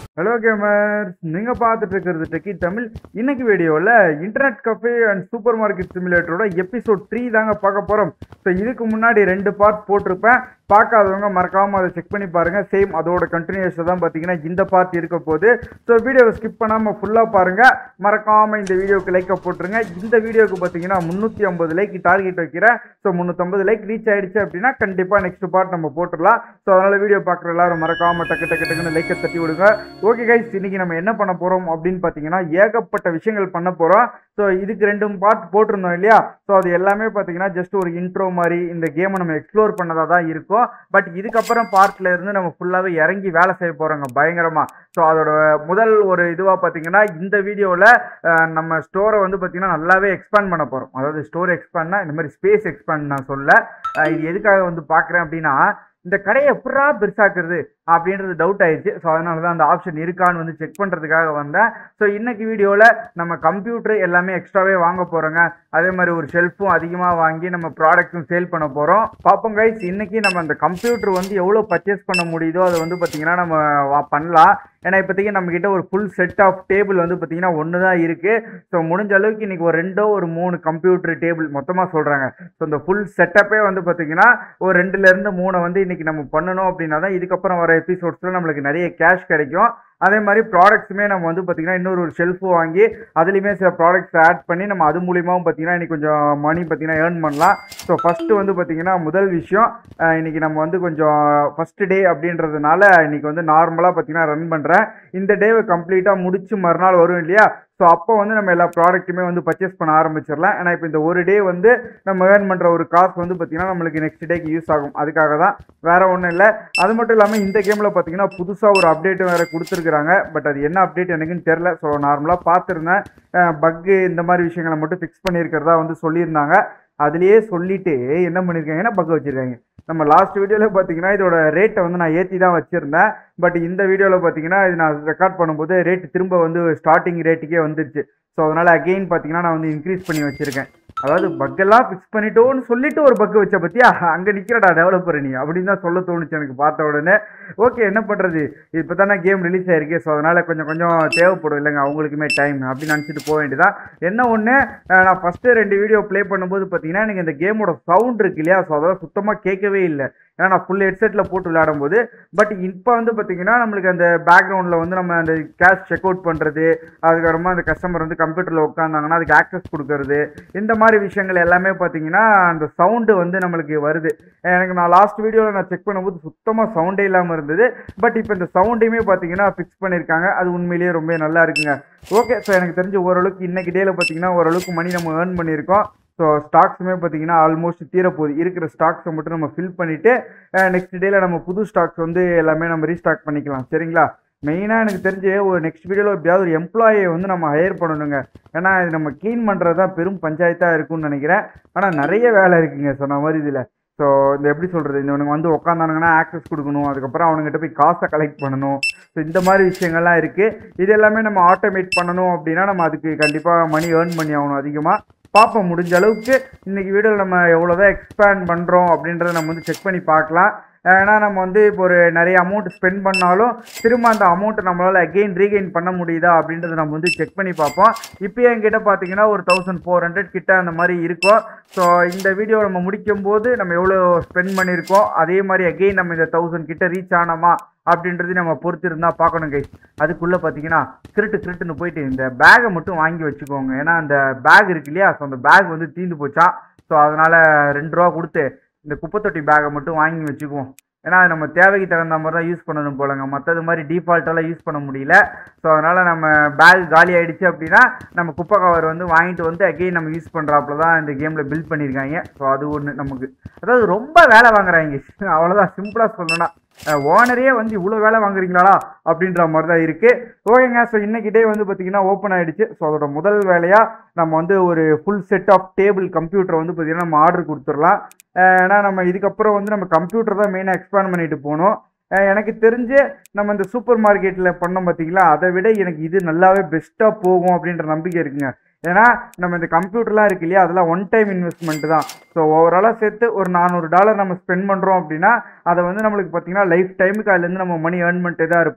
hello gamers நீங்கள் பார்த்துட்டு இருக்கிறது டெக்கி தமிழ் இன்னைக்கு வீடியோவில் internet cafe and supermarket சிமுலேட்டரோட எபிசோட் த்ரீ தாங்க பார்க்க போகிறோம் ஸோ இதுக்கு முன்னாடி ரெண்டு பார்ட் போட்டிருப்பேன் பார்க்காதவங்க மறக்காமல் அதை செக் பண்ணி பாருங்கள் சேம் அதோட கண்டினியூஸை தான் பார்த்தீங்கன்னா இந்த பார்ட் இருக்க போகுது ஸோ வீடியோவை ஸ்கிப் பண்ணாமல் ஃபுல்லாக பாருங்கள் மறக்காமல் இந்த வீடியோவுக்கு லைக்கை போட்டுருங்க இந்த வீடியோவுக்கு பார்த்தீங்கன்னா முந்நூற்றி ஐம்பது லைக் டார்கெட் வைக்கிறேன் ஸோ முந்நூற்றம்பது லைக் ரீச் ஆயிடுச்சு அப்படின்னா கண்டிப்பாக நெக்ஸ்ட் பார்ட் நம்ம போட்டுடலாம் ஸோ அதனால் வீடியோ பார்க்குற எல்லாரும் மறக்காமல் டக்கு டக்கு டக்குன்னு லைக்கை தட்டி விடுங்க ஓகே கைஸ் இன்னைக்கு நம்ம என்ன பண்ண போகிறோம் அப்படின்னு பார்த்தீங்கன்னா ஏகப்பட்ட விஷயங்கள் பண்ண போகிறோம் ஸோ இதுக்கு ரெண்டு பார்ட் போட்டிருந்தோம் இல்லையா ஸோ அது எல்லாமே பார்த்தீங்கன்னா ஜஸ்ட் ஒரு இன்ட்ரோ மாதிரி இந்த கேமை நம்ம எக்ஸ்ப்ளோர் பண்ணதாக தான் இருக்கும் பட் இதுக்கப்புறம் பார்ட்ல இருந்து நம்ம ஃபுல்லாகவே இறங்கி வேலை செய்ய போகிறோங்க பயங்கரமாக ஸோ அதோட முதல் ஒரு இதுவாக பார்த்தீங்கன்னா இந்த வீடியோவில் நம்ம ஸ்டோரை வந்து பார்த்தீங்கன்னா நல்லாவே எக்ஸ்பேண்ட் பண்ண போகிறோம் அதாவது ஸ்டோர் எக்ஸ்பேண்ட்னா இந்த மாதிரி ஸ்பேஸ் எக்ஸ்பேண்ட் நான் சொல்ல அஹ் இது எதுக்காக வந்து பார்க்குறேன் அப்படின்னா இந்த கடையை எப்படா பெருசாக்குறது அப்படின்றது டவுட் ஆயிடுச்சு ஸோ அதனால தான் அந்த ஆப்ஷன் இருக்கான்னு வந்து செக் பண்ணுறதுக்காக வந்தேன் ஸோ இன்னைக்கு வீடியோவில் நம்ம கம்ப்யூட்டர் எல்லாமே எக்ஸ்ட்ராவே வாங்க போகிறோங்க அதே மாதிரி ஒரு ஷெல்ஃபும் அதிகமாக வாங்கி நம்ம ப்ராடக்ட்டும் சேல் பண்ண போகிறோம் பார்ப்போம் கைஸ் இன்னைக்கு நம்ம அந்த கம்ப்யூட்டர் வந்து எவ்வளோ பர்ச்சேஸ் பண்ண முடியுதோ அதை வந்து பார்த்திங்கன்னா நம்ம வா- பண்ணலாம் ஏன்னா இப்போதைக்கு நம்மக்கிட்ட ஒரு ஃபுல் செட் ஆஃப் டேபிள் வந்து பார்த்திங்கன்னா ஒன்று தான் இருக்குது ஸோ முடிஞ்ச அளவுக்கு இன்றைக்கி ஒரு ரெண்டோ ஒரு மூணு கம்ப்யூட்டர் டேபிள் மொத்தமாக சொல்கிறாங்க ஸோ இந்த ஃபுல் செட்டப்பே வந்து பார்த்திங்கன்னா ஒரு ரெண்டுலேருந்து மூணை வந்து இன்றைக்கி நம்ம பண்ணணும் அப்படின்னா தான் இதுக்கப்புறம் வர எபிசோட்ஸில் நம்மளுக்கு நிறைய கேஷ் கிடைக்கும் அதே மாதிரி ப்ராடக்ட்ஸுமே நம்ம வந்து பார்த்திங்கன்னா இன்னொரு ஒரு ஷெல்ஃபு வாங்கி அதுலேயுமே சில ப்ராடக்ட்ஸ் ஆட் பண்ணி நம்ம அது மூலியமாகவும் பார்த்திங்கன்னா இன்னைக்கு கொஞ்சம் மணி பார்த்திங்கன்னா ஏர்ன் பண்ணலாம் ஸோ ஃபஸ்ட்டு வந்து பார்த்திங்கன்னா முதல் விஷயம் அஹ், இன்னைக்கு நம்ம வந்து கொஞ்சம் ஃபஸ்ட்டு டே அப்படின்றதுனால இன்னைக்கு வந்து நார்மலாக பார்த்திங்கன்னா ரன் பண்ணுறேன் இந்த டேவை கம்ப்ளீட்டாக முடிச்சு மறுநாள் வரும் இல்லையா ஸோ அப்போ வந்து நம்ம எல்லா ப்ராடக்ட்டுமே வந்து பர்ச்சேஸ் பண்ண ஆரம்பிச்சிடலாம் ஏன்னா இப்போ இந்த ஒரு டே வந்து நம்ம ஏர்ன் பண்ணுற ஒரு காசு வந்து பார்த்திங்கன்னா நம்மளுக்கு நெக்ஸ்ட் டேக்கு யூஸ் ஆகும் அதுக்காக தான் வேற ஒன்றும் இல்லை அது மட்டும் இல்லாமல் இந்த கேமில் பார்த்தீங்கன்னா புதுசாக ஒரு அப்டேட் வேறு கொடுத்துருக்குறாங்க பட் அது என்ன அப்டேட் எனக்குன்னு தெரில ஸோ நார்மலாக பார்த்துருந்தேன் பக்கு இந்த மாதிரி விஷயங்களை மட்டும் ஃபிக்ஸ் பண்ணியிருக்கிறதா வந்து சொல்லியிருந்தாங்க அதுலேயே சொல்லிட்டு என்ன பண்ணியிருக்காங்கன்னா பக்கு வச்சுருக்காங்க நம்ம லாஸ்ட் வீடியோவில் பார்த்தீங்கன்னா இதோட ரேட்டை வந்து நான் ஏற்றி தான் வச்சுருந்தேன் பட் இந்த வீடியோவில் பார்த்தீங்கன்னா இது நான் ரெக்கார்ட் பண்ணும்போது ரேட் திரும்ப வந்து ஸ்டார்டிங் ரேட்டுக்கே வந்துருச்சு ஸோ அதனால் அகெயின் பார்த்தீங்கன்னா நான் வந்து இன்க்ரீஸ் பண்ணி வச்சுருக்கேன் அதாவது பக்கெல்லாம் ஃபிக்ஸ் பண்ணிட்டோன்னு சொல்லிட்டு ஒரு பக்கு வச்ச பத்தியா அங்கே நிற்கிறடா டெவலப்பர் நீ அப்படின்னு தான் சொல்ல தோணுச்சு எனக்கு பார்த்த உடனே ஓகே என்ன பண்ணுறது இப்போ தானே கேம் ரிலீஸ் ஆயிருக்கு ஸோ அதனால் கொஞ்சம் கொஞ்சம் தேவைப்படும் இல்லைங்க அவங்களுக்குமே டைம் அப்படின்னு நினச்சிட்டு போக வேண்டியதான் என்ன ஒன்று நான் ஃபஸ்ட்டு ரெண்டு வீடியோ ப்ளே பண்ணும்போது பார்த்தீங்கன்னா எனக்கு இந்த கேமோட சவுண்ட் இருக்கு இல்லையா ஸோ அதெல்லாம் சுத்தமாக கேட்கவே இல்லை ஏன்னா நான் ஃபுல் ஹெட்செட்டில் போட்டு விளையாடும்போது பட் இப்போ வந்து பார்த்தீங்கன்னா நம்மளுக்கு அந்த பேக்ரவுண்டில் வந்து நம்ம அந்த கேஷ் செக் அவுட் பண்ணுறது அதுக்கப்புறமா அந்த கஸ்டமர் வந்து கம்ப்யூட்டரில் உட்காந்தாங்கன்னா அதுக்கு ஆக்சஸ் கொடுக்கறது இந்த மாதிரி விஷயங்கள் எல்லாமே பார்த்தீங்கன்னா அந்த சவுண்டு வந்து நம்மளுக்கு வருது எனக்கு நான் லாஸ்ட் வீடியோவில் நான் செக் பண்ணும்போது சுத்தமாக சவுண்டே இல்லாமல் இருந்தது பட் இப்போ இந்த சவுண்டையுமே பார்த்தீங்கன்னா ஃபிக்ஸ் பண்ணியிருக்காங்க அது உண்மையிலேயே ரொம்ப நல்லா இருக்குங்க ஓகே ஸோ எனக்கு தெரிஞ்சு ஓரளவுக்கு இன்னைக்கு டேல பார்த்தீங்கன்னா ஓரளவுக்கு மணி நம்ம ஏர்ன் பண்ணியிருக்கோம் ஸோ ஸ்டாக்ஸுமே பார்த்தீங்கன்னா ஆல்மோஸ்ட் தீரப்போகுது இருக்கிற ஸ்டாக்ஸை மட்டும் நம்ம ஃபில் பண்ணிவிட்டு நெக்ஸ்ட் டேல நம்ம புது ஸ்டாக்ஸ் வந்து எல்லாமே நம்ம ரீஸ்டாக் பண்ணிக்கலாம் சரிங்களா மெயினாக எனக்கு தெரிஞ்சு ஒரு நெக்ஸ்ட் வீடியோவில் எப்படியாவது ஒரு எம்ப்ளாயை வந்து நம்ம ஹையர் பண்ணணுங்க ஏன்னா இது நம்ம க்ளீன் பண்ணுறது தான் பெரும் பஞ்சாயத்தாக இருக்கும்னு நினைக்கிறேன் ஆனால் நிறைய வேலை இருக்குங்க சொன்ன மாதிரி இதில் ஸோ இந்த எப்படி சொல்கிறது இந்த இவனுங்க வந்து உட்காந்தானுங்கன்னா ஆக்சஸ் கொடுக்கணும் அதுக்கப்புறம் அவனுங்கிட்ட போய் காசை கலெக்ட் பண்ணணும் ஸோ இந்த மாதிரி விஷயங்கள்லாம் இருக்குது இது எல்லாமே நம்ம ஆட்டோமேட் பண்ணணும் அப்படின்னா நம்ம அதுக்கு கண்டிப்பாக மணி ஏர்ன் பண்ணி ஆகணும் அதிகமாக பார்ப்போம் முடிஞ்ச அளவுக்கு இன்னைக்கு வீடியோவில் நம்ம எவ்வளோதான் எக்ஸ்பேண்ட் பண்ணுறோம் அப்படின்றத நம்ம வந்து செக் பண்ணி பார்க்கலாம் ஏன்னா நம்ம வந்து இப்போ ஒரு நிறைய அமௌண்ட் ஸ்பெண்ட் பண்ணாலும் திரும்ப அந்த அமௌண்ட்டை நம்மளால் அகெயின் ரீகெயின் பண்ண முடியுதா அப்படின்றத நம்ம வந்து செக் பண்ணி பார்ப்போம் இப்போ என்கிட்ட பார்த்தீங்கன்னா ஒரு தௌசண்ட் ஃபோர் ஹண்ட்ரட் கிட்ட அந்த மாதிரி இருக்கும் ஸோ இந்த வீடியோ நம்ம முடிக்கும் போது நம்ம எவ்வளோ ஸ்பெண்ட் பண்ணியிருக்கோம் அதே மாதிரி அகெயின் நம்ம இந்த தௌசண்ட் கிட்ட ரீச் ஆனோமா அப்படின்றது நம்ம பொறுத்து இருந்தால் பார்க்கணும் கைஸ் அதுக்குள்ளே பார்த்தீங்கன்னா திருட்டு திருட்டுன்னு போயிட்டு இந்த பேகை மட்டும் வாங்கி வச்சுக்கோங்க ஏன்னா அந்த பேக் இருக்கு இல்லையா ஸோ அந்த பேக் வந்து தீந்து போச்சா ஸோ அதனால் ரெண்டு ரூபா கொடுத்து இந்த குப்பைத்தொட்டி பேக்கை மட்டும் வாங்கி வச்சுக்குவோம் ஏன்னா அது நம்ம தேவைக்கு தகுந்த மாதிரி தான் யூஸ் பண்ணணும் போலங்க மற்றது மாதிரி டிஃபால்ட்டெல்லாம் யூஸ் பண்ண முடியல ஸோ அதனால் நம்ம பேக் காலி ஆயிடுச்சு அப்படின்னா நம்ம குப்பை கவர் வந்து வாங்கிட்டு வந்து அகெயின் நம்ம யூஸ் பண்ணுறாப்புல தான் இந்த கேமில் பில்ட் பண்ணியிருக்காங்க ஸோ அது ஒன்று நமக்கு அதாவது ரொம்ப வேலை வாங்குறாங்க அவ்வளோதான் சிம்பிளாக சொல்லணும்னா ஓனரே வந்து இவ்வளோ வேலை வாங்குறீங்களாடா அப்படின்ற மாதிரி தான் இருக்குது ஓகேங்க ஸோ இன்னைக்கு டே வந்து பார்த்தீங்கன்னா ஓப்பன் ஆயிடுச்சு ஸோ அதோட முதல் வேலையாக நம்ம வந்து ஒரு full set of table computer வந்து பார்த்தீங்கன்னா நம்ம ஆர்டர் கொடுத்துடலாம் அஹ் ஏன்னா நம்ம இதுக்கப்புறம் வந்து நம்ம கம்ப்யூட்டர் தான் மெயினாக எக்ஸ்பேண்ட் பண்ணிட்டு போகணும் அஹ் எனக்கு தெரிஞ்சு நம்ம இந்த சூப்பர் மார்க்கெட்டில் பண்ணோம் பார்த்தீங்களா அதை விட எனக்கு இது நல்லாவே பெஸ்ட்டாக போகும் அப்படின்ற நம்பிக்கை இருக்குங்க ஏன்னா நம்ம இந்த கம்ப்யூட்டர்லாம் இருக்கு இல்லையா அதெல்லாம் ஒன் டைம் இன்வெஸ்ட்மெண்ட் தான் ஸோ ஓவராலாக சேர்த்து ஒரு நானூறு டாலர் நம்ம ஸ்பெண்ட் பண்ணுறோம் அப்படின்னா அதை வந்து நம்மளுக்கு பார்த்தீங்கன்னா லைஃப் டைமுக்கு அதுலேருந்து நம்ம மணி ஏர்ன் பண்ணிட்டே தான் இருப்போம்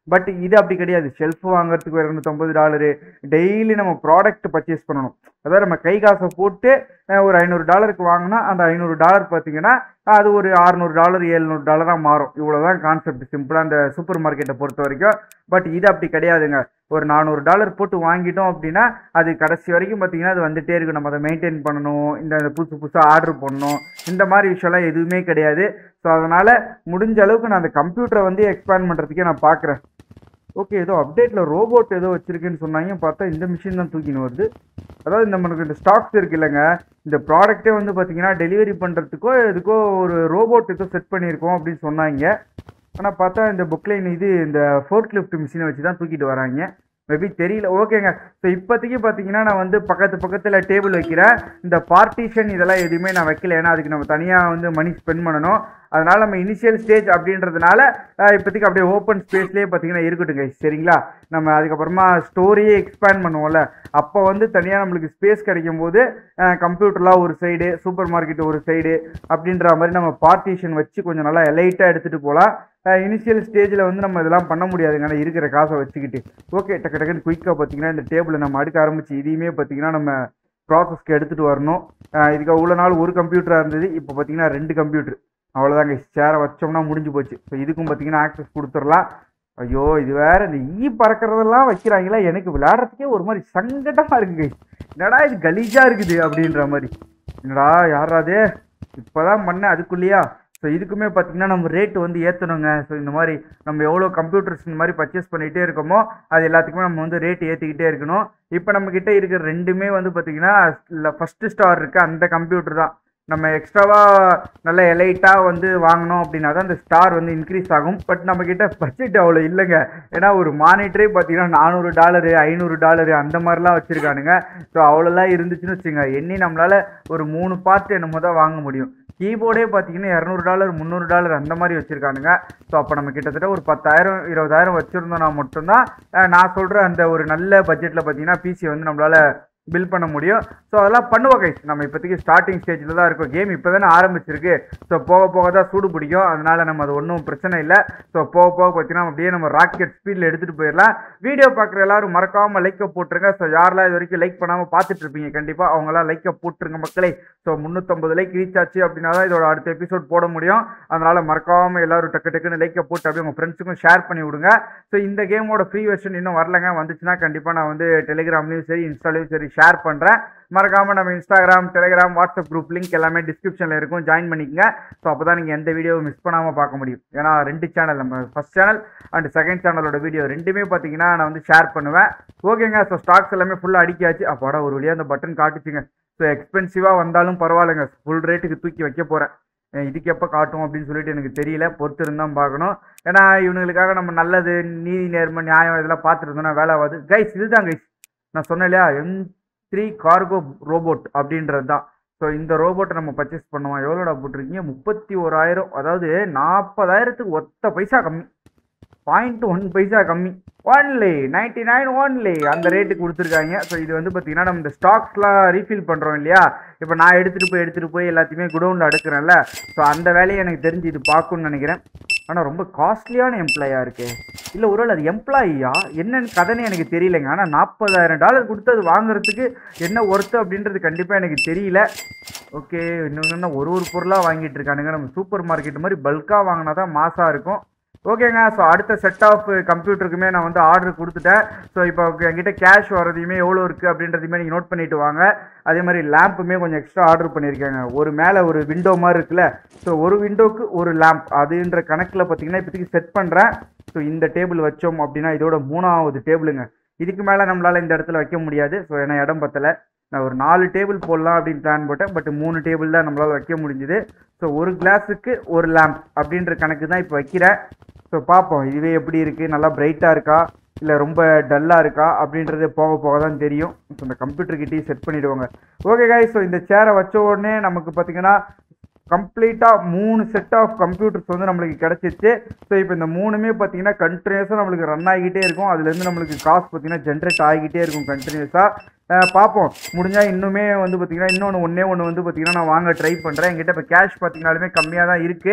பட் இது அப்படி கிடையாது ஷெல்ஃப் வாங்குறதுக்கு இரநூத்தம்பது டாலரு டெய்லி நம்ம ப்ராடக்ட் பர்ச்சேஸ் பண்ணணும் அதாவது நம்ம கை காசை போட்டு அஹ், ஒரு ஐநூறு டாலருக்கு வாங்கினா அந்த ஐநூறு டாலர் பார்த்தீங்கன்னா அது ஒரு அறுநூறு டாலர் எழுநூறு டாலராக மாறும் இவ்வளோதான் கான்செப்ட் சிம்பிளாக அந்த சூப்பர் மார்க்கெட்டை பொறுத்த வரைக்கும் பட் இது அப்படி கிடையாதுங்க ஒரு நானூறு டாலர் போட்டு வாங்கிட்டோம் அப்படின்னா அது கடைசி வரைக்கும் பார்த்தீங்கன்னா அது வந்துட்டே இருக்கும் நம்ம அதை மெயின்டைன் பண்ணணும் இந்த இந்த புதுசு புதுசாக ஆர்டர் பண்ணணும் இந்த மாதிரி விஷயம்லாம் எதுவுமே கிடையாது ஸோ அதனால் முடிஞ்ச அளவுக்கு நான் அந்த கம்ப்யூட்டரை வந்து எக்ஸ்பேண்ட் பண்ணுறதுக்கே நான் பார்க்குறேன் ஓகே ஏதோ அப்டேட்டில் ரோபோட் ஏதோ வச்சிருக்குன்னு சொன்னாங்க பார்த்தா இந்த மிஷின் தான் தூக்கின்னு வருது அதாவது இந்த நமக்கு இந்த ஸ்டாக்ஸ் இருக்கு இல்லைங்க இந்த ப்ராடக்ட்டே வந்து பார்த்தீங்கன்னா டெலிவரி பண்ணுறதுக்கோ எதுக்கோ ஒரு ரோபோட் ஏதோ செட் பண்ணியிருக்கோம் அப்படின்னு சொன்னாங்க ஆனால் பார்த்தா இந்த புக்லைன் இது இந்த ஃபோர்க் லிஃப்ட் மிஷினை வச்சு தான் தூக்கிட்டு வராங்க மேபி தெரியல ஓகேங்க ஸோ இப்போதைக்கு பார்த்தீங்கன்னா நான் வந்து பக்கத்து பக்கத்தில் டேபிள் வைக்கிறேன் இந்த பார்ட்டிஷன் இதெல்லாம் எதுவுமே நான் வைக்கல ஏன்னா அதுக்கு நம்ம தனியாக வந்து மணி ஸ்பெண்ட் பண்ணணும் அதனால நம்ம இனிஷியல் ஸ்டேஜ் அப்படின்றதுனால அஹ், இப்போதைக்கு அப்படியே ஓப்பன் ஸ்பேஸ்லேயே பார்த்தீங்கன்னா இருக்கட்டும் guys சரிங்களா நம்ம அதுக்கப்புறமா ஸ்டோரியே எக்ஸ்பேண்ட் பண்ணுவோம்ல அப்போ வந்து தனியாக நம்மளுக்கு ஸ்பேஸ் கிடைக்கும் போது கம்ப்யூட்டர்லாம் ஒரு சைடு சூப்பர் மார்க்கெட் ஒரு சைடு அப்படின்ற மாதிரி நம்ம பார்ட்டிஷன் வச்சு கொஞ்சம் நல்லா எலைட்டாக எடுத்துகிட்டு போகலாம் இனிஷியல் ஸ்டேஜில் வந்து நம்ம இதெல்லாம் பண்ண முடியாதுங்க ஆனா இருக்கிற காசை வச்சுக்கிட்டு ஓகே டக்கு டக்குன்னு குயிக்காக பார்த்தீங்கன்னா இந்த டேபிளை நம்ம அடுக்க ஆரம்பிச்சு இதையுமே பார்த்தீங்கன்னா நம்ம ப்ராசஸ்க்கு எடுத்துகிட்டு வரணும் அஹ் இதுக்கு அவ்வளோ நாள் ஒரு கம்ப்யூட்டராக இருந்தது இப்போ பார்த்தீங்கன்னா ரெண்டு கம்ப்யூட்டர் அவ்வளோதாங்க சேரை வச்சோம்னா முடிஞ்சு போச்சு ஸோ இதுக்கும் பார்த்தீங்கன்னா ஆக்சஸ் கொடுத்துடலாம் ஐயோ இது வேற இந்த ஈ பறக்கிறதெல்லாம் வைக்கிறாங்களா எனக்கு விளையாடுறதுக்கே ஒரு மாதிரி சங்கடமாக இருக்குங்க என்னடா இது கலீஜா இருக்குது அப்படின்ற மாதிரி என்னடா யாராது இப்போதான் பண்ணேன் அதுக்குள்ளேயா ஸோ இதுக்குமே பார்த்தீங்கன்னா நம்ம ரேட் வந்து ஏற்றணுங்க ஸோ இந்த மாதிரி நம்ம எவ்வளோ கம்ப்யூட்டர்ஸ் இந்த மாதிரி பர்ச்சேஸ் பண்ணிகிட்டே இருக்கோமோ அது எல்லாத்துக்குமே நம்ம வந்து ரேட் ஏற்றிக்கிட்டே இருக்கணும் இப்போ நம்ம கிட்ட இருக்கிற ரெண்டுமே வந்து பார்த்தீங்கன்னா ஃபஸ்ட்டு ஸ்டார் இருக்க அந்த கம்ப்யூட்டர் தான் நம்ம எக்ஸ்ட்ராவாக நல்ல எலைட்டாக வந்து வாங்கினோம் அப்படின்னா தான் அந்த ஸ்டார் வந்து இன்க்ரீஸ் ஆகும் பட் நம்ம கிட்ட பட்ஜெட் அவ்வளோ இல்லைங்க ஏன்னா ஒரு மானிட்டரே பார்த்தீங்கன்னா நானூறு டாலரு ஐநூறு டாலரு அந்த மாதிரிலாம் வச்சுருக்கானுங்க ஸோ அவ்வளோலாம் இருந்துச்சுன்னு வச்சுங்க எண்ணி நம்மளால் ஒரு மூணு பார்ட் என்னமோ தான் வாங்க முடியும் கீபோர்டே பார்த்தீங்கன்னா இரநூறு டாலர் முந்நூறு டாலர் அந்த மாதிரி வச்சுருக்கானுங்க ஸோ அப்போ நம்ம கிட்டத்தட்ட ஒரு பத்தாயிரம் இருபதாயிரம் வச்சுருந்தோம்னா மட்டும்தான் அஹ், நான் சொல்கிற அந்த ஒரு நல்ல பட்ஜெட்டில் பார்த்தீங்கன்னா பிசி வந்து நம்மளால் பில் பண்ண முடியும் ஸோ அதெல்லாம் பண்ணுவோம் கைஸ் நம்ம இப்போதைக்கு ஸ்டார்டிங் ஸ்டேஜில் தான் இருக்கோம் கேம் இப்போ தானே ஆரம்பிச்சிருக்கு ஸோ போக போக தான் சூடு பிடிக்கும் அதனால நம்ம அது ஒன்றும் பிரச்சனை இல்லை ஸோ போக போக பார்த்தீங்கன்னா அப்படியே நம்ம ராக்கெட் ஸ்பீடில் எடுத்துகிட்டு போயிடலாம் வீடியோ பார்க்குற எல்லாரும் மறக்காமல் லைக்கை போட்டுருங்க ஸோ யாரெல்லாம் இது வரைக்கும் லைக் பண்ணாமல் பார்த்துட்டு இருப்பீங்க கண்டிப்பாக அவங்களாம் லைக்கை போட்டுருங்க மக்களே ஸோ முந்நூற்றம்பது லைக் ரீச் ஆச்சு அப்படின்னா தான் இதோட அடுத்த எபிசோட் போட முடியும் அதனால் மறக்காமல் எல்லாரும் டக்கு டக்குன்னு லைக்கை போட்டு அப்படியே உங்கள் ஃப்ரெண்ட்ஸுக்கும் ஷேர் பண்ணி விடுங்க ஸோ இந்த கேமோட ஃப்ரீ வெர்ஷன் இன்னும் வரலங்க வந்துச்சுன்னா கண்டிப்பாக நான் வந்து டெலிகிராம்லேயும் சரி இன்ஸ்டாலையும் சரி ஷேர் பண்ணுறேன் மறக்காமல் நம்ம Instagram Telegram WhatsApp group link எல்லாமே டிஸ்கிரிப்ஷனில் இருக்கும் ஜாயின் பண்ணிக்கங்க ஸோ அப்போ தான் நீங்கள் எந்த வீடியோவும் மிஸ் பண்ணாமல் பார்க்க முடியும் ஏன்னா ரெண்டு சேனல் நம்ம ஃபஸ்ட் சேனல் அண்ட் செகண்ட் சேனலோட வீடியோ ரெண்டுமே பார்த்தீங்கன்னா நான் வந்து ஷேர் பண்ணுவேன் ஓகேங்க ஸோ ஸ்டாக்ஸ் எல்லாமே ஃபுல்லாக அடிக்காச்சு அப்போட ஒரு வழியாக அந்த பட்டன் காட்டுச்சுங்க ஸோ எக்ஸ்பென்சிவாக வந்தாலும் பரவாயில்லைங்க ஃபுல் ரேட்டுக்கு தூக்கி வைக்க போகிறேன் இதுக்கு எப்போ காட்டும் அப்படின்னு சொல்லிட்டு எனக்கு தெரியல பொறுத்து இருந்தால் பார்க்கணும் ஏன்னா இவனுங்களுக்காக நம்ம நல்லது நீதி நேர்மை நியாயம் இதெல்லாம் பார்த்துட்டு இருந்தோம்னா வேலை ஆகாது கைஸ் இதுதான் கைஸ் நான் சொன்னேன் இல்லையா எம் த்ரீ கார்கோ ரோபோட் அப்படின்றது தான் ஸோ இந்த ரோபோட்டை நம்ம பர்ச்சேஸ் பண்ணுவோம் எவ்வளோடா போட்டிருக்கீங்க முப்பத்தி ஓராயிரம் அதாவது நாற்பதாயிரத்துக்கு ஒத்த பைசா கம்மி பாயிண்ட் ஒன் பைசா கம்மி ஒன்லி நைன்டி நைன் ஒன்லி அந்த ரேட்டுக்கு கொடுத்துருக்காங்க ஸோ இது வந்து பார்த்தீங்கன்னா நம்ம இந்த ஸ்டாக்ஸ்லாம் ரீஃபில் பண்ணுறோம் இல்லையா இப்போ நான் எடுத்துகிட்டு போய் எடுத்துகிட்டு போய் எல்லாத்தையுமே குடோனில் அடுக்கிறேன்ல ஸோ அந்த வேலையை எனக்கு தெரிஞ்சு இது பார்க்கணும்னு நினைக்கிறேன் ஆனால் ரொம்ப காஸ்ட்லியான எம்ப்ளாயாக இருக்கு இல்லை ஒருவேளை அது எம்ப்ளாயியா என்னன்னு கதைன்னு எனக்கு தெரியலைங்க ஆனால் நாற்பதாயிரம் டாலர் கொடுத்து அது வாங்குறதுக்கு என்ன ஒர்த்து அப்படின்றது கண்டிப்பாக எனக்கு தெரியல ஓகே இன்னொன்று என்ன ஒரு ஒரு பொருளாக வாங்கிட்டு இருக்கானுங்க நம்ம சூப்பர் மார்க்கெட் மாதிரி பல்காக வாங்கினா தான் மாசாக இருக்கும் ஓகேங்க ஸோ அடுத்த செட் ஆஃப் கம்ப்யூட்டருக்குமே நான் வந்து ஆர்டர் கொடுத்துட்டேன் ஸோ இப்போ என்கிட்ட கேஷ் வரதையுமே எவ்வளோ இருக்குது அப்படின்றதையுமே நீங்கள் நோட் பண்ணிட்டு வாங்க அதே மாதிரி லேம்புமே கொஞ்சம் எக்ஸ்ட்ரா ஆர்டர் பண்ணியிருக்கேங்க ஒரு மேலே ஒரு விண்டோ மாதிரி இருக்குல்ல ஸோ ஒரு விண்டோக்கு ஒரு லேம்ப் அதுன்ற கணக்கில் பார்த்தீங்கன்னா இப்போதைக்கு செட் பண்ணுறேன் ஸோ இந்த டேபிள் வச்சோம் அப்படின்னா இதோட மூணாவது டேபிளுங்க இதுக்கு மேலே நம்மளால் இந்த இடத்துல வைக்க முடியாது ஸோ ஏன்னா இடம் பத்தலை நான் ஒரு நாலு டேபிள் போடலாம் அப்படின்னு பிளான் போட்டேன் பட் மூணு டேபிள் தான் நம்மளால் வைக்க முடிஞ்சுது ஸோ ஒரு கிளாஸுக்கு ஒரு லேம்ப் அப்படின்ற கணக்கு தான் இப்போ வைக்கிறேன் ஸோ பார்ப்போம் இதுவே எப்படி இருக்குது நல்லா பிரைட்டாக இருக்கா இல்லை ரொம்ப டல்லாக இருக்கா அப்படின்றது போக போக தான் தெரியும் ஸோ இந்த கம்ப்யூட்டர் கிட்டேயும் செட் பண்ணிவிடுவாங்க ஓகே காய் ஸோ இந்த சேரை வச்ச உடனே நமக்கு பார்த்தீங்கன்னா கம்ப்ளீட்டாக மூணு செட் ஆஃப் கம்ப்யூட்டர்ஸ் வந்து நம்மளுக்கு கிடச்சிச்சு ஸோ இப்போ இந்த மூணுமே பார்த்தீங்கன்னா கண்டினியூஸாக நம்மளுக்கு ரன் ஆகிக்கிட்டே இருக்கும் அதுலேருந்து நம்மளுக்கு காசு பார்த்தீங்கன்னா ஜென்ரேட் ஆகிக்கிட்டே இருக்கும் கண்டினியூஸாக பார்ப்போம் முடிஞ்சால் இன்னுமே வந்து பார்த்தீங்கன்னா இன்னொன்று ஒன்றே ஒன்று வந்து பார்த்தீங்கன்னா நான் வாங்க ட்ரை பண்ணுறேன் என்கிட்ட இப்போ கேஷ் பார்த்தீங்கனாலுமே கம்மியாக தான் இருக்குது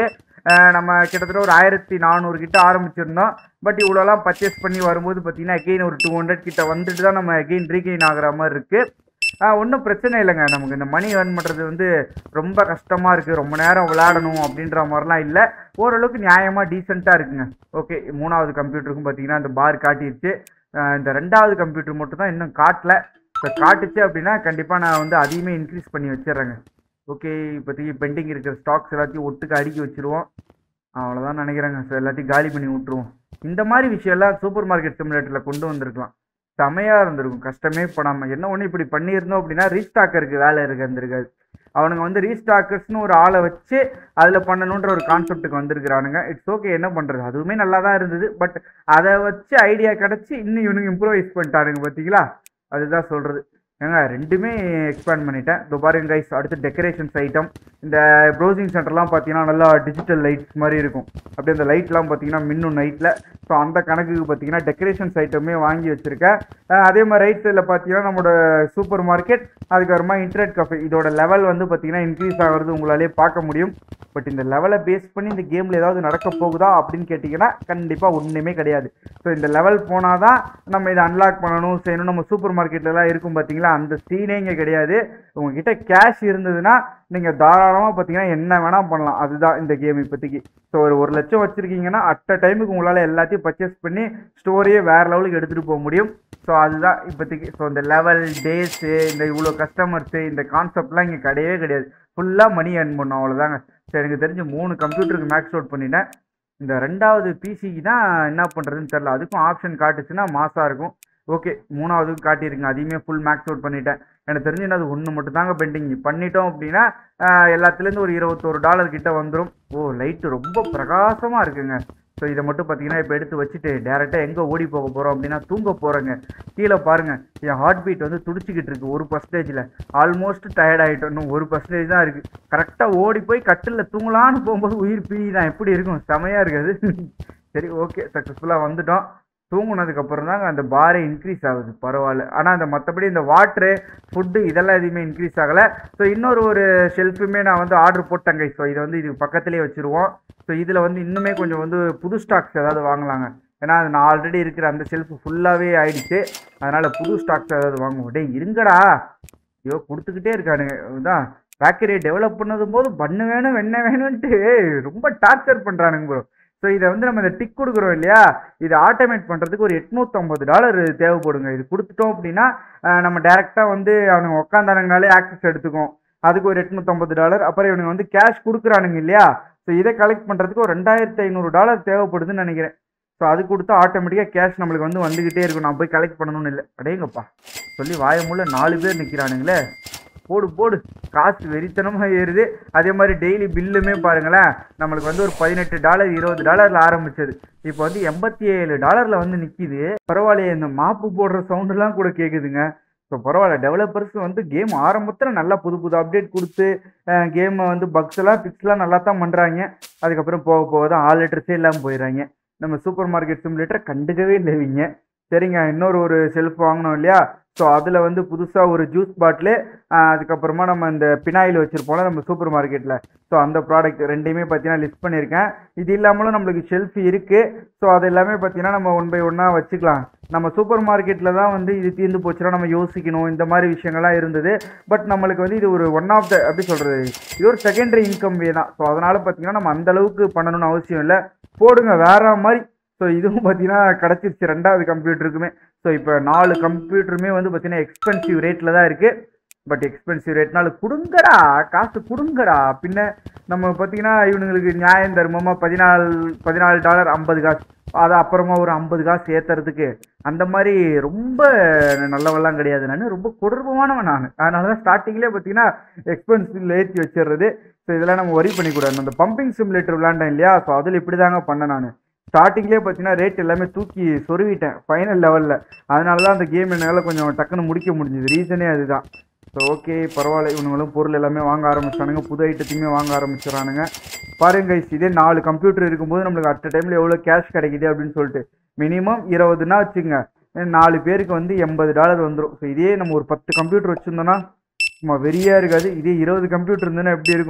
அஹ் நம்ம கிட்டத்தட்ட ஒரு ஆயிரத்தி நானூறு கிட்ட ஆரம்பிச்சிருந்தோம் பட் இவ்வளோலாம் பர்ச்சேஸ் பண்ணி வரும்போது பார்த்தீங்கன்னா அகெயின் ஒரு டூ ஹண்ட்ரட் கிட்ட வந்துட்டு தான் நம்ம அகெயின் ரீகெயின் ஆகுற மாதிரி இருக்குது ஒன்றும் பிரச்சனை இல்லைங்க நமக்கு இந்த மணி ஏர்ன் பண்ணுறது வந்து ரொம்ப கஷ்டமாக இருக்குது ரொம்ப நேரம் விளையாடணும் அப்படின்ற மாதிரிலாம் இல்லை ஓரளவுக்கு நியாயமாக டீசெண்டாக இருக்குங்க ஓகே மூணாவது கம்ப்யூட்டருக்கும் பார்த்தீங்கன்னா இந்த பார் காட்டிருச்சு அஹ் இந்த ரெண்டாவது கம்ப்யூட்டர் மட்டும் தான் இன்னும் காட்டல இப்போ காட்டுச்சு அப்படின்னா கண்டிப்பாக நான் வந்து அதையுமே இன்க்ரீஸ் பண்ணி வச்சிடுறேங்க ஓகே இப்போதைக்கு பெண்டிங் இருக்கிற ஸ்டாக்ஸ் எல்லாத்தையும் ஒட்டுக்கு அடுக்கி வச்சிருவோம் அவ்வளோதான் நினைக்கிறேங்க ஸோ எல்லாத்தையும் காலி பண்ணி விட்ருவோம் இந்த மாதிரி விஷயம்லாம் சூப்பர் மார்க்கெட் சிமுலேட்டரில் கொண்டு வந்திருக்கலாம் செமையாக இருந்திருக்கும் கஷ்டமே படாமல் என்ன ஒன்று இப்படி பண்ணியிருந்தோம் அப்படின்னா ரீஸ்டாக்கருக்கு வேலை இருக்கு இருந்திருக்காது அவனுங்க வந்து ரீஸ்டாக்கர்ஸ்னு ஒரு ஆளை வச்சு அதில் பண்ணணுன்ற ஒரு கான்செப்ட்டுக்கு வந்திருக்கிறானுங்க இட்ஸ் ஓகே என்ன பண்ணுறது அதுவுமே நல்லா தான் இருந்தது பட் அதை வச்சு ஐடியா கிடச்சி இன்னும் இவனுங்க இம்ப்ரூவைஸ் பண்ணிட்டானுங்க பார்த்தீங்களா அதுதான் சொல்கிறது ஏங்க ரெண்டுமே எக்ஸ்பேண்ட் பண்ணிட்டேன் இதோ பாருங்க கைஸ் அடுத்து டெக்கரேஷன்ஸ் ஐட்டம் இந்த ப்ரௌசிங் சென்டர்லாம் பார்த்தீங்கன்னா நல்லா டிஜிட்டல் லைட்ஸ் மாதிரி இருக்கும் அப்படியே அந்த லைட்லாம் பார்த்தீங்கன்னா மின்னும் நைட்டில் ஸோ அந்த கணக்குக்கு பார்த்தீங்கன்னா டெக்கரேஷன்ஸ் ஐட்டமே வாங்கி வச்சுருக்கேன் அஹ் அதே மாதிரி ரைட் சைடில் பார்த்தீங்கன்னா நம்மளோட சூப்பர் மார்க்கெட் அதுக்கப்புறமா இன்டர்நெட் கஃபே இதோட லெவல் வந்து பார்த்தீங்கன்னா இன்க்ரீஸ் ஆகிறது உங்களாலே பார்க்க முடியும் பட் இந்த லெவலை பேஸ் பண்ணி இந்த கேமில் ஏதாவது நடக்க போகுதா அப்படின்னு கேட்டிங்கன்னா கண்டிப்பாக ஒன்றுமே கிடையாது ஸோ இந்த லெவல் போனால் தான் நம்ம இதை அன்லாக் பண்ணணும் செய்யணும் நம்ம சூப்பர் மார்க்கெட்லலாம் இருக்கும் பார்த்தீங்களா அந்த சீனே இங்கே கிடையாது உங்ககிட்ட கேஷ் இருந்ததுன்னா நீங்கள் தாராளமாக பார்த்தீங்கன்னா என்ன வேணால் பண்ணலாம் அதுதான் இந்த கேம் இப்போதைக்கு ஸோ ஒரு ஒரு லட்சம் வச்சுருக்கீங்கன்னா அட் அ டைமுக்கு உங்களால் எல்லாத்தையும் பர்ச்சேஸ் பண்ணி ஸ்டோரியே வேறு லெவலுக்கு எடுத்துகிட்டு போக முடியும் ஸோ அதுதான் இப்போதைக்கு ஸோ இந்த லெவல் டேஸு இந்த இவ்வளோ கஸ்டமர்ஸு இந்த கான்செப்ட்லாம் இங்கே கிடையவே கிடையாது ஃபுல்லாக மணி earn பண்ணோம் அவ்வளோதாங்க சரி எனக்கு தெரிஞ்சு மூணு கம்ப்யூட்டருக்கு மேக்ஸ் அவுட் பண்ணிட்டேன் இந்த ரெண்டாவது பிசிக்கு தான் என்ன பண்ணுறதுன்னு தெரில அதுக்கும் ஆப்ஷன் காட்டுச்சுன்னா மாசாக இருக்கும் ஓகே மூணாவதுக்கு காட்டியிருங்க அதையுமே ஃபுல் மேக்ஸ் அவுட் பண்ணிட்டேன் எனக்கு தெரிஞ்சு என்ன அது ஒன்று மட்டும் தாங்க பெண்டிங் பண்ணிட்டோம் அப்படின்னா ஆஹ், எல்லாத்துலேருந்து ஒரு இருபத்தோரு டாலர் கிட்ட வந்துடும் ஓ லைட்டு ரொம்ப பிரகாசமாக இருக்குங்க ஸோ இதை மட்டும் பார்த்தீங்கன்னா இப்போ எடுத்து வச்சுட்டு டேரெக்டாக எங்கே ஓடி போக போகிறோம் அப்படின்னா தூங்க போகிறேங்க கீழே பாருங்கள் என் ஹார்ட் பீட் வந்து துடிச்சிக்கிட்டு இருக்கு ஒரு பர்சன்டேஜில் ஆல்மோஸ்ட் டயர்ட் ஆகிட்டோம் இன்னும் ஒரு பர்சன்டேஜ் தான் இருக்குது கரெக்டாக ஓடி போய் கட்டிலில் தூங்கலான்னு போகும்போது உயிர் பிரிதான் எப்படி இருக்கும் செமையாக இருக்காது சரி ஓகே சக்ஸஸ்ஃபுல்லாக வந்துட்டோம் தூங்குனதுக்கு அப்புறம் தாங்க அந்த பாரே இன்க்ரீஸ் ஆகுது பரவாயில்ல ஆனால் அந்த மற்றபடி இந்த வாட்ரு ஃபுட்டு இதெல்லாம் எதுவுமே இன்க்ரீஸ் ஆகலை ஸோ இன்னொரு ஒரு ஷெல்ஃபுமே நான் வந்து ஆர்டர் போட்டேங்க ஸோ இதை வந்து இது பக்கத்துலேயே வச்சுருவோம் ஸோ இதில் வந்து இன்னுமே கொஞ்சம் வந்து புது ஸ்டாக்ஸ் ஏதாவது வாங்கலாங்க ஏன்னா அது நான் ஆல்ரெடி இருக்கிற அந்த ஷெல்ஃப் ஃபுல்லாகவே ஆயிடுச்சு அதனால் புது ஸ்டாக்ஸ் ஏதாவது வாங்குவோம் டேய் இருங்கடா ஐயோ கொடுத்துக்கிட்டே இருக்கானுங்க இதான் பேக்கரியை டெவலப் பண்ணதும் போது பண்ணு வேணும் வெண்ணெய் வேணும்ன்ட்டு ரொம்ப டார்ச்சர் பண்ணுறானுங்க ப்ரோ ஸோ இதை வந்து நம்ம இந்த டிக் கொடுக்குறோம் இல்லையா இதை ஆட்டோமேட் பண்ணுறதுக்கு ஒரு எட்நூற்றம்பது டாலர் தேவைப்படுங்க இது கொடுத்துட்டோம் அப்படின்னா அஹ், நம்ம டேரெக்டாக வந்து அவனுங்க உட்காந்தானுங்கனாலே ஆக்சஸ் எடுத்துக்கும் அதுக்கு ஒரு எட்நூற்றம்பது டாலர் அப்புறம் இவனுங்க வந்து கேஷ் கொடுக்குறானுங்க இல்லையா ஸோ இதை கலெக்ட் பண்ணுறதுக்கு ஒரு ரெண்டாயிரத்தி ஐநூறு டாலர் தேவைப்படுதுன்னு நினைக்கிறேன் ஸோ அது கொடுத்தா ஆட்டோமேட்டிக்காக கேஷ் நம்மளுக்கு வந்து வந்துக்கிட்டே இருக்கும் நான் போய் கலெக்ட் பண்ணணும்னு இல்லை அடேங்கப்பா சொல்லி வாயமுள்ள நாலு பேர் நிற்கிறானுங்களே போடு போடு காசு வெறித்தனமாக ஏறுது அதே மாதிரி டெய்லி பில்லுமே பாருங்களேன் நம்மளுக்கு வந்து ஒரு பதினெட்டு டாலர் இருபது டாலரில் ஆரம்பிச்சது இப்போ வந்து எண்பத்தி ஏழு டாலரில் வந்து நிற்கிது பரவாயில்லையே இந்த மாப்பு போடுற சவுண்டுலாம் கூட கேட்குதுங்க ஸோ பரவாயில்ல டெவலப்பர்ஸ் வந்து கேம் ஆரம்பத்தில் நல்லா புது புது அப்டேட் கொடுத்து கேமை வந்து பக்ஸ் எல்லாம் பிக்ஸ்லாம் நல்லா தான் பண்ணுறாங்க அதுக்கப்புறம் போக போக தான் ஆல் லெட்டர்ஸே இல்லாமல் போயிடுறாங்க நம்ம சூப்பர் மார்க்கெட் சிமுலேட்டரை கண்டுக்கவே இல்லைவீங்க சரிங்க இன்னொரு ஒரு செல்ஃப் வாங்கினோம் இல்லையா ஸோ அதில் வந்து புதுசாக ஒரு ஜூஸ் பாட்டிலு அதுக்கப்புறமா நம்ம இந்த பினாயில் வச்சுருப்போம்ல நம்ம சூப்பர் மார்க்கெட்டில் ஸோ அந்த ப்ராடக்ட் ரெண்டையுமே பார்த்தீங்கன்னா லிஸ்ட் பண்ணியிருக்கேன் இது இல்லாமலும் நம்மளுக்கு ஷெல்ஃப் இருக்குது ஸோ அது எல்லாமே பார்த்தீங்கன்னா நம்ம ஒன் பை ஒன்னாக வச்சுக்கலாம் நம்ம சூப்பர் மார்க்கெட்டில் தான் வந்து இது தீர்ந்து போச்சுன்னா நம்ம யோசிக்கணும் இந்த மாதிரி விஷயங்கள்லாம் இருந்தது பட் நம்மளுக்கு வந்து இது ஒரு ஒன் ஆஃப் த எப்படி சொல்கிறது இது ஒரு செகண்டரி இன்கம் வே தான் ஸோ அதனால் பார்த்தீங்கன்னா நம்ம அந்த அளவுக்கு பண்ணணும்னு அவசியம் இல்லை போடுங்க வேற மாதிரி ஸோ இதுவும் பார்த்தீங்கன்னா கிடச்சிருச்சு ரெண்டாவது கம்ப்யூட்டருக்குமே ஸோ இப்போ நாலு கம்ப்யூட்டருமே வந்து பார்த்தீங்கன்னா எக்ஸ்பென்சிவ் ரேட்டில் தான் இருக்குது பட் எக்ஸ்பென்சிவ் ரேட்னால கொடுங்கடா காசு கொடுங்கடா பின்ன நம்ம பார்த்தீங்கன்னா இவனுங்களுக்கு நியாயம் தர்மமாக பதினாலு பதினாலு டாலர் ஐம்பது காசு அதை அப்புறமா ஒரு ஐம்பது காசு ஏற்றுறதுக்கு அந்த மாதிரி ரொம்ப நல்லவெல்லாம் கிடையாது நான் ரொம்ப கொடூரமானவன் நான் அதனால தான் ஸ்டார்டிங்லேயே பார்த்தீங்கன்னா எக்ஸ்பென்சிவ் ஏற்றி வச்சிடுறது ஸோ இதெல்லாம் நம்ம ஒரி பண்ணிக்கூடாது அந்த பம்பிங் சிமுலேட்டர் விளாண்டேன் இல்லையா ஸோ அதில் இப்படி தாங்க பண்ணேன் நான் ஸ்டார்டிங்லேயே பார்த்தீங்கன்னா ரேட் எல்லாமே தூக்கி சொருவிட்டேன் ஃபைனல் லெவலில் அதனால தான் அந்த கேம் என்னால் கொஞ்சம் டக்குன்னு முடிக்க முடிஞ்சது ரீசனே அதுதான் ஸோ ஓகே பரவாயில்ல இவனுங்களும் பொருள் எல்லாமே வாங்க ஆரம்பிச்சானுங்க புது ஐட்டத்தையுமே வாங்க ஆரம்பிச்சிடறானுங்க பாருங்க guys, இதே நாலு கம்ப்யூட்டர் இருக்கும்போது நம்மளுக்கு அட் டைமில் எவ்வளோ கேஷ் கிடைக்குது அப்படின்னு சொல்லிட்டு மினிமம் இருபதுனா வச்சுங்க நாலு பேருக்கு வந்து எண்பது டாலர் வந்துடும் ஸோ இதே நம்ம ஒரு பத்து கம்ப்யூட்டர் வச்சுருந்தோன்னா சும்மா வெறியாக இருக்காது இதே இருபது கம்ப்யூட்டர் இருந்ததுன்னா எப்படி இருக்கும்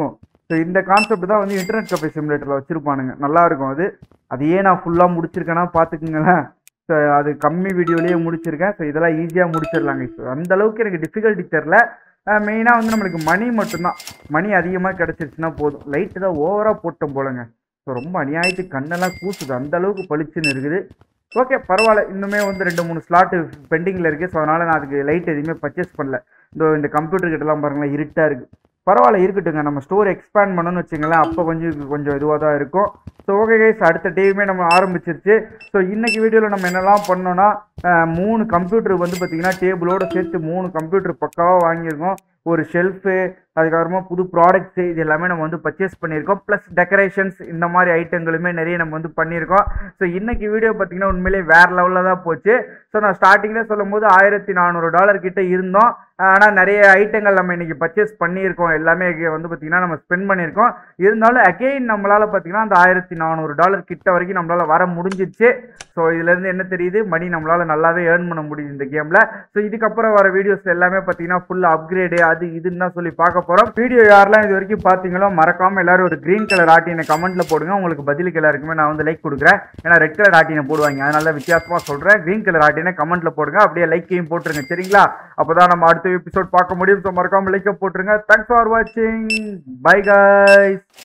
ஸோ இந்த கான்செப்ட் தான் வந்து இன்டர்நெட் கஃபே சிமுலேட்டரில் வச்சுருப்பானுங்க நல்லா இருக்கும் அது அதையே நான் ஃபுல்லாக முடிச்சிருக்கேன்னா பார்த்துக்குங்களேன் ஸோ அது கம்மி வீடியோலேயே முடிச்சிருக்கேன் ஸோ இதெல்லாம் ஈஸியாக முடிச்சிடலாங்க ஸோ அந்த அளவுக்கு எனக்கு டிஃபிகல்ட்டி தெரில மெயினாக வந்து நம்மளுக்கு மணி மட்டும்தான் மணி அதிகமாக கிடச்சிருச்சுன்னா போதும் லைட்டு தான் ஓவராக போட்டோம் போலங்க ஸோ ரொம்ப அநியாயத்துக்கு கண்ணெல்லாம் கூசுது அந்த அளவுக்கு பளிச்சுன்னு இருக்குது ஓகே பரவாயில்ல இன்னுமே வந்து ரெண்டு மூணு ஸ்லாட்டு பெண்டிங்கில் இருக்குது ஸோ அதனால் நான் அதுக்கு லைட் எதுவுமே பர்ச்சேஸ் பண்ணல இந்த இந்த கம்ப்யூட்டர் கிட்டலாம் பாருங்களேன் இருட்டாக இருக்குது பரவாயில்ல இருக்கட்டுங்க நம்ம ஸ்டோர் எக்ஸ்பேண்ட் பண்ணணும்னு வச்சுங்களேன் அப்போ கொஞ்சம் கொஞ்சம் இதுவாக தான் இருக்கும் ஸோ ஓகே கைஸ் அடுத்த டேயுமே நம்ம ஆரம்பிச்சிருச்சு ஸோ இன்னைக்கு வீடியோவில் நம்ம என்னெல்லாம் பண்ணோம்னா அஹ், மூணு கம்ப்யூட்டர் வந்து பார்த்திங்கன்னா டேபிளோட சேர்த்து மூணு கம்ப்யூட்டர் பக்காவாக வாங்கியிருக்கோம் ஒரு ஷெல்ஃபு அதுக்கப்புறமா புது ப்ராடக்ட்ஸு இது எல்லாமே நம்ம வந்து பர்ச்சேஸ் பண்ணியிருக்கோம் ப்ளஸ் டெக்கரேஷன்ஸ் இந்த மாதிரி ஐட்டங்களுமே நிறைய நம்ம வந்து பண்ணியிருக்கோம் ஸோ இன்னைக்கு வீடியோ பார்த்தீங்கன்னா உண்மையிலேயே வேற லெவலில் தான் போச்சு ஸோ நான் ஸ்டார்டிங்கில் சொல்லும் போது ஆயிரத்தி நானூறு டாலர் கிட்ட இருந்தோம் ஆனால் நிறைய ஐட்டங்கள் நம்ம இன்னைக்கு பர்ச்சேஸ் பண்ணியிருக்கோம் எல்லாமே இங்க வந்து பார்த்தீங்கன்னா நம்ம ஸ்பெண்ட் பண்ணியிருக்கோம் இருந்தாலும் அகெயின் நம்மளால் பார்த்தீங்கன்னா அந்த ஆயிரத்தி நானூறு டாலர் கிட்ட வரைக்கும் நம்மளால் வர முடிஞ்சிச்சு ஸோ இதுலேருந்து என்ன தெரியுது மணி நம்மளால் நல்லாவே ஏர்ன் பண்ண முடியுது இந்த கேமில் ஸோ இதுக்கப்புறம் வர வீடியோஸ் எல்லாமே பார்த்தீங்கன்னா ஃபுல் அப்கிரேடு அது இதுன்னு தான் சொல்லி பார்க்க போகிறோம் வீடியோ யாரெல்லாம் இது வரைக்கும் பார்த்தீங்களோ மறக்காமல் எல்லாரும் ஒரு க்ரீன் கலர் ஆட்டினை கமெண்ட்டில் போடுங்க உங்களுக்கு பதிலுக்கு எல்லாருக்குமே நான் வந்து லைக் கொடுக்குறேன் ஏன்னா ரெட் கலர் ஆட்டினை போடுவாங்க அதனால வித்தியாசமாக சொல்கிறேன் க்ரீன் கலர் ஆட்டினை கமெண்ட்டில் போடுங்க அப்படியே லைக்கையும் போட்டுருங்க சரிங்களா அப்போ தான் நம்ம அடுத்த எபிசோட் பார்க்க முடியும் ஸோ மறக்காமல் லைக்கை போட்டுருங்க தேங்க்ஸ் ஃபார் வாட்சிங் பை guys